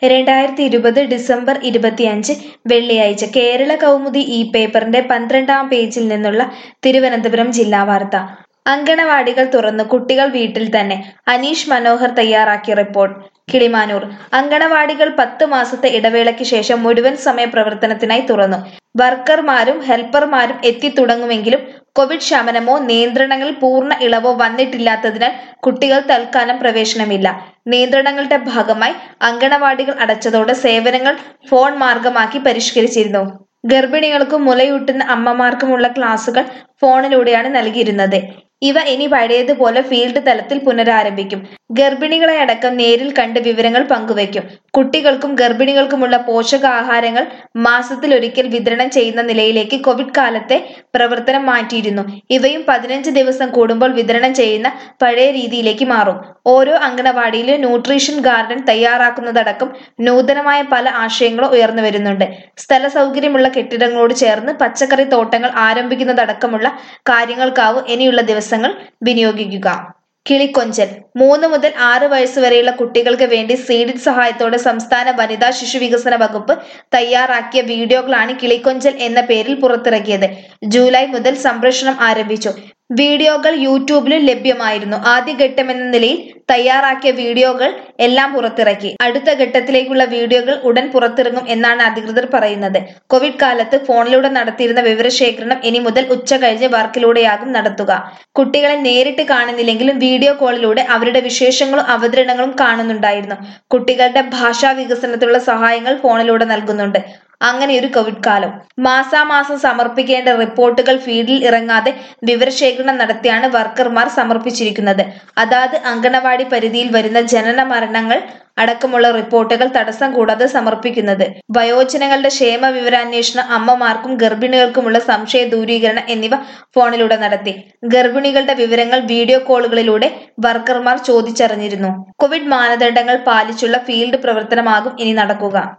രണ്ടായിരത്തി ഇരുപത് ഡിസംബർ ഇരുപത്തിയഞ്ച് വെള്ളിയാഴ്ച കേരള കൗമുദി ഈ പേപ്പറിന്റെ പന്ത്രണ്ടാം പേജിൽ നിന്നുള്ള തിരുവനന്തപുരം ജില്ലാ വാർത്ത അങ്കണവാടികൾ തുറന്നു കുട്ടികൾ വീട്ടിൽ തന്നെ അനീഷ് മനോഹർ തയ്യാറാക്കിയ റിപ്പോർട്ട് കിളിമാനൂർ അങ്കണവാടികൾ പത്ത് മാസത്തെ ഇടവേളയ്ക്ക് ശേഷം മുഴുവൻ സമയ പ്രവർത്തനത്തിനായി തുറന്നു വർക്കർമാരും ഹെൽപ്പർമാരും എത്തിത്തുടങ്ങുമെങ്കിലും കോവിഡ് ശമനമോ നിയന്ത്രണങ്ങളിൽ പൂർണ്ണ ഇളവോ വന്നിട്ടില്ലാത്തതിനാൽ കുട്ടികൾ തൽക്കാലം പ്രവേശനമില്ല നിയന്ത്രണങ്ങളുടെ ഭാഗമായി അങ്കണവാടികൾ അടച്ചതോടെ സേവനങ്ങൾ ഫോൺ മാർഗമാക്കി പരിഷ്കരിച്ചിരുന്നു ഗർഭിണികൾക്കും മുലയൂട്ടുന്ന അമ്മമാർക്കുമുള്ള ക്ലാസുകൾ ഫോണിലൂടെയാണ് നൽകിയിരുന്നത് ഇവ ഇനി പഴയതുപോലെ ഫീൽഡ് തലത്തിൽ പുനരാരംഭിക്കും ഗർഭിണികളെ അടക്കം നേരിൽ കണ്ട് വിവരങ്ങൾ പങ്കുവയ്ക്കും കുട്ടികൾക്കും ഗർഭിണികൾക്കുമുള്ള പോഷകാഹാരങ്ങൾ മാസത്തിലൊരിക്കൽ വിതരണം ചെയ്യുന്ന നിലയിലേക്ക് കോവിഡ് കാലത്തെ പ്രവർത്തനം മാറ്റിയിരുന്നു ഇവയും പതിനഞ്ച് ദിവസം കൂടുമ്പോൾ വിതരണം ചെയ്യുന്ന പഴയ രീതിയിലേക്ക് മാറും ഓരോ അങ്കണവാടിയിലും ന്യൂട്രീഷൻ ഗാർഡൻ തയ്യാറാക്കുന്നതടക്കം നൂതനമായ പല ആശയങ്ങളും ഉയർന്നു വരുന്നുണ്ട് സ്ഥല സൗകര്യമുള്ള കെട്ടിടങ്ങളോട് ചേർന്ന് പച്ചക്കറി തോട്ടങ്ങൾ ആരംഭിക്കുന്നതടക്കമുള്ള കാര്യങ്ങൾക്കാവും ഇനിയുള്ള ദിവസങ്ങൾ വിനിയോഗിക്കുക കിളിക്കൊഞ്ചൽ മൂന്ന് മുതൽ ആറ് വയസ്സ് വരെയുള്ള കുട്ടികൾക്ക് വേണ്ടി സീഡിഡ് സഹായത്തോടെ സംസ്ഥാന വനിതാ ശിശു വികസന വകുപ്പ് തയ്യാറാക്കിയ വീഡിയോകളാണ് കിളിക്കൊഞ്ചൽ എന്ന പേരിൽ പുറത്തിറക്കിയത് ജൂലൈ മുതൽ സംപ്രേഷണം ആരംഭിച്ചു വീഡിയോകൾ യൂട്യൂബിലും ലഭ്യമായിരുന്നു ആദ്യഘട്ടം എന്ന നിലയിൽ തയ്യാറാക്കിയ വീഡിയോകൾ എല്ലാം പുറത്തിറക്കി അടുത്ത ഘട്ടത്തിലേക്കുള്ള വീഡിയോകൾ ഉടൻ പുറത്തിറങ്ങും എന്നാണ് അധികൃതർ പറയുന്നത് കോവിഡ് കാലത്ത് ഫോണിലൂടെ നടത്തിയിരുന്ന വിവരശേഖരണം ഇനി മുതൽ ഉച്ച കഴിഞ്ഞ് വർക്കിലൂടെയാകും നടത്തുക കുട്ടികളെ നേരിട്ട് കാണുന്നില്ലെങ്കിലും വീഡിയോ കോളിലൂടെ അവരുടെ വിശേഷങ്ങളും അവതരണങ്ങളും കാണുന്നുണ്ടായിരുന്നു കുട്ടികളുടെ ഭാഷാ വികസനത്തിലുള്ള സഹായങ്ങൾ ഫോണിലൂടെ നൽകുന്നുണ്ട് അങ്ങനെ ഒരു കോവിഡ് കാലം മാസാമാസം സമർപ്പിക്കേണ്ട റിപ്പോർട്ടുകൾ ഫീൽഡിൽ ഇറങ്ങാതെ വിവരശേഖരണം നടത്തിയാണ് വർക്കർമാർ സമർപ്പിച്ചിരിക്കുന്നത് അതാത് അങ്കണവാടി പരിധിയിൽ വരുന്ന ജനന മരണങ്ങൾ അടക്കമുള്ള റിപ്പോർട്ടുകൾ തടസ്സം കൂടാതെ സമർപ്പിക്കുന്നത് വയോജനങ്ങളുടെ ക്ഷേമ വിവരാന്വേഷണം അമ്മമാർക്കും ഗർഭിണികൾക്കുമുള്ള സംശയ ദൂരീകരണം എന്നിവ ഫോണിലൂടെ നടത്തി ഗർഭിണികളുടെ വിവരങ്ങൾ വീഡിയോ കോളുകളിലൂടെ വർക്കർമാർ ചോദിച്ചറിഞ്ഞിരുന്നു കോവിഡ് മാനദണ്ഡങ്ങൾ പാലിച്ചുള്ള ഫീൽഡ് പ്രവർത്തനമാകും ഇനി നടക്കുക